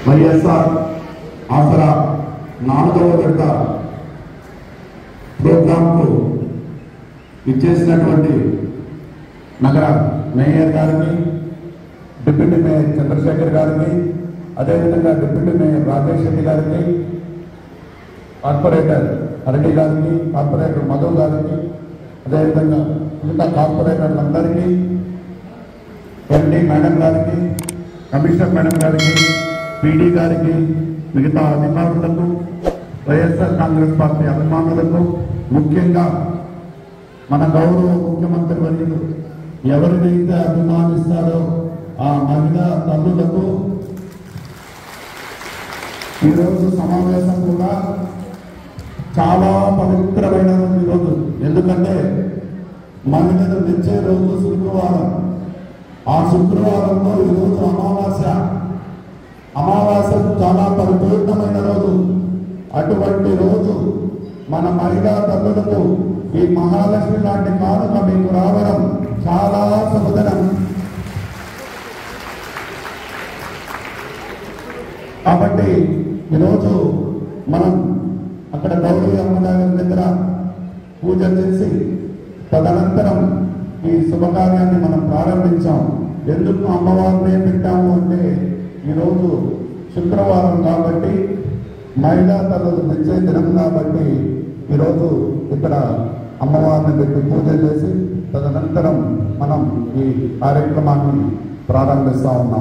వైఎస్ఆర్ ఆసరా నాలుగవ విడత ప్రోగ్రాంకు ఇచ్చేసినటువంటి నగర మేయర్ గారికి డిప్యూటీ మేయర్ చంద్రశేఖర్ గారికి అదేవిధంగా డిప్యూటీ మేయర్ రాజేష్ రెడ్డి గారికి కార్పొరేటర్ హరిడి గారికి కార్పొరేటర్ మధు గారికి అదేవిధంగా మిగతా కార్పొరేటర్లందరికీ ఎండి మేడం గారికి కమిషనర్ మేడం గారికి పీడీ గారికి మిగతా అధికారులకు వైఎస్ఆర్ కాంగ్రెస్ పార్టీ అభిమానులకు ముఖ్యంగా మన గౌరవ ముఖ్యమంత్రి వర్యులు ఎవరినైతే అభిమానిస్తారో ఆ మహిళా తల్లులకు ఈరోజు సమావేశం కూడా చాలా పవిత్రమైన రోజు ఎందుకంటే మహిళలు తెచ్చే రోజు శుక్రవారం ఆ శుక్రవారంలో ఈరోజు అమావాస్య అమావాస్య చాలా పరిపూర్ణమైన రోజు అటువంటి రోజు మన మహిళా తల్లులకు ఈ మహాలక్ష్మి లాంటి కానుక మీకు రావడం చాలా శుభదనం కాబట్టి ఈరోజు మనం అక్కడ గౌరవ అమ్మగారి దగ్గర పూజ చేసి తదనంతరం ఈ శుభకార్యాన్ని మనం ప్రారంభించాం ఎందుకు అమ్మవారిని పెట్టాము అంటే ఈరోజు శుక్రవారం కాబట్టి మహిళా తల్లులు తెచ్చే దినం కాబట్టి ఈరోజు ఇక్కడ అమ్మవారిని పెట్టి పూజ చేసి తదనంతరం మనం ఈ కార్యక్రమాన్ని ప్రారంభిస్తా ఉన్నాం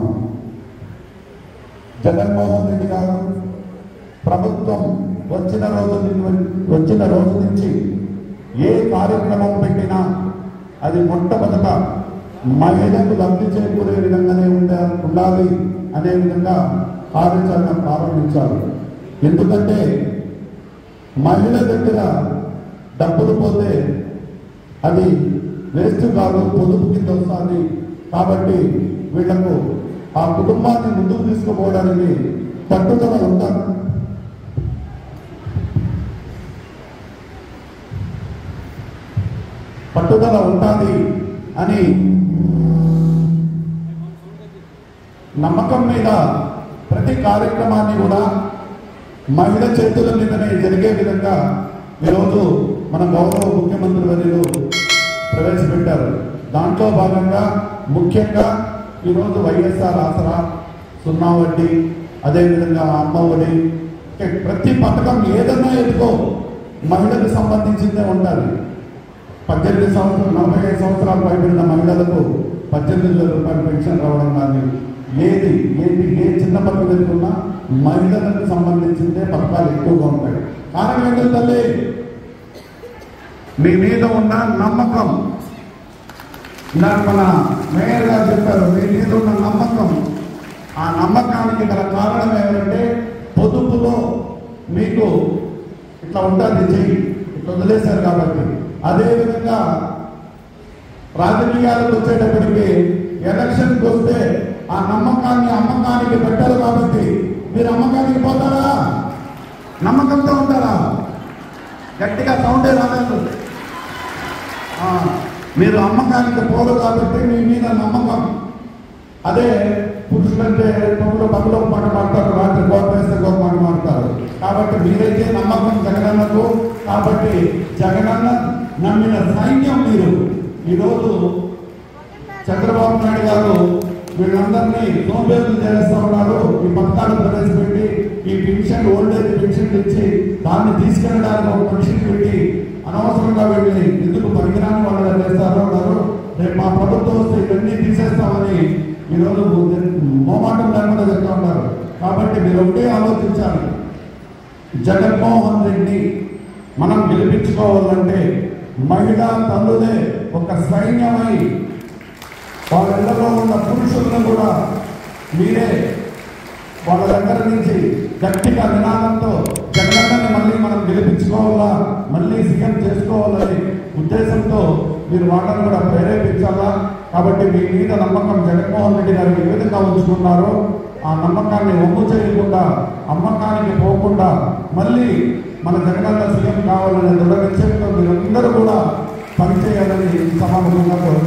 జగన్మోహన్ రెడ్డి గారు ప్రభుత్వం వచ్చిన రోజు నుంచి- వచ్చిన రోజు నుంచి ఏ కార్యక్రమం పెట్టినా అది మొట్టమొదట మహిళలకు లబ్ధి చేకూరే విధంగానే ఉండే ఉండాలి అనే విధంగా కార్యాచరణ ప్రారంభించారు ఎందుకంటే మహిళ దగ్గర డబ్బులు పోతే అది వేస్ట్ కాదు పొదుపు కింద వస్తుంది కాబట్టి వీళ్లకు ఆ కుటుంబాన్ని ముందుకు తీసుకుపోవడానికి పట్టుదల ఉంటారు పట్టుదల ఉంటుంది అని నమ్మకం మీద ప్రతి కార్యక్రమాన్ని కూడా మహిళ చేతుల మీదనే జరిగే విధంగా ఈరోజు మన గౌరవ ముఖ్యమంత్రి వర్యులు ప్రవేశపెట్టారు దాంట్లో భాగంగా ముఖ్యంగా ఈరోజు వైఎస్ఆర్ ఆసరా సున్నా వడ్డీ అదేవిధంగా అమ్మ ఒడి అంటే ప్రతి పథకం ఏదన్నా ఎదుకో మహిళకు సంబంధించిందే ఉండాలి పద్దెనిమిది సంవత్సరాలు నలభై ఐదు సంవత్సరాలు పైబడిన మహిళలకు పద్దెనిమిది వేల రూపాయల పెన్షన్ రావడం కానీ ఏది ఏది ఏ చిన్న పథకం ఎదుర్కొన్నా మహిళలకు సంబంధించిందే పథకాలు ఎక్కువగా ఉంటాయి కారణం ఏంటంటే తల్లి మీ మీద ఉన్న నమ్మకం నాకు మన మేయర్ గారు చెప్పారు మీ మీద ఉన్న నమ్మకం ఆ నమ్మకానికి గల కారణం ఏమంటే పొదుపులో మీకు ఇట్లా ఉంటుంది చెయ్యి ఇట్లా వదిలేశారు కాబట్టి అదేవిధంగా రాజకీయాలకు వచ్చేటప్పటికి ఎలక్షన్కి వస్తే ఆ నమ్మకాన్ని అమ్మకానికి పెట్టారు కాబట్టి మీరు అమ్మకానికి పోతారా నమ్మకంతో ఉంటారా గట్టిగా సౌండే రాలేదు ఆ, మీరు అమ్మకానికి పోరు కాబట్టి మీ మీద నమ్మకం అదే పురుషులంటే తమ్ముడు పనులు ఒక మాట మాడతారు రాత్రి గోపేస్తే గొప్ప మాట మాడతారు కాబట్టి మీరైతే నమ్మకం జగనన్నకు కాబట్టి జగనన్న నమ్మిన సైన్యం మీరు ఈరోజు చంద్రబాబు నాయుడు గారు వీళ్ళందరినీ సోంబేరులు చేస్తా ఉన్నారు ఈ పథకాలు ప్రవేశపెట్టి ఈ పెన్షన్ ఓల్డేజ్ పెన్షన్ ఇచ్చి దాన్ని తీసుకెళ్ళడానికి ఒక మనిషిని పెట్టి అనవసరంగా వీళ్ళని ఎందుకు పనికిరాని వాళ్ళు చేస్తారో అన్నారు రేపు మా ప్రభుత్వం వస్తే ఇవన్నీ తీసేస్తామని ఈరోజు మోమాటం లేకుండా చెప్తా ఉన్నారు కాబట్టి మీరు ఒకటే ఆలోచించాలి జగన్మోహన్ రెడ్డి మనం గెలిపించుకోవాలంటే మహిళా తల్లులే ఒక సైన్యమై వాళ్ళిళ్ళలో ఉన్న పురుషులను కూడా మీరే వాళ్ళ దగ్గర నుంచి గట్టిగా నినాదంతో జగనన్నని మళ్ళీ మనం గెలిపించుకోవాలా మళ్ళీ సీఎం చేసుకోవాలనే ఉద్దేశంతో మీరు వాళ్ళని కూడా ప్రేరేపించాలా కాబట్టి మీ మీద నమ్మకం జగన్మోహన్ రెడ్డి గారు ఏ విధంగా ఉంచుకున్నారో ఆ నమ్మకాన్ని ఒమ్ము చేయకుండా అమ్మకానికి పోకుండా మళ్ళీ మన జగనన్న సీఎం కావాలనే దృఢ నిశ్చయంతో మీరందరూ కూడా పనిచేయాలని సమావేశంగా కోరుతున్నాను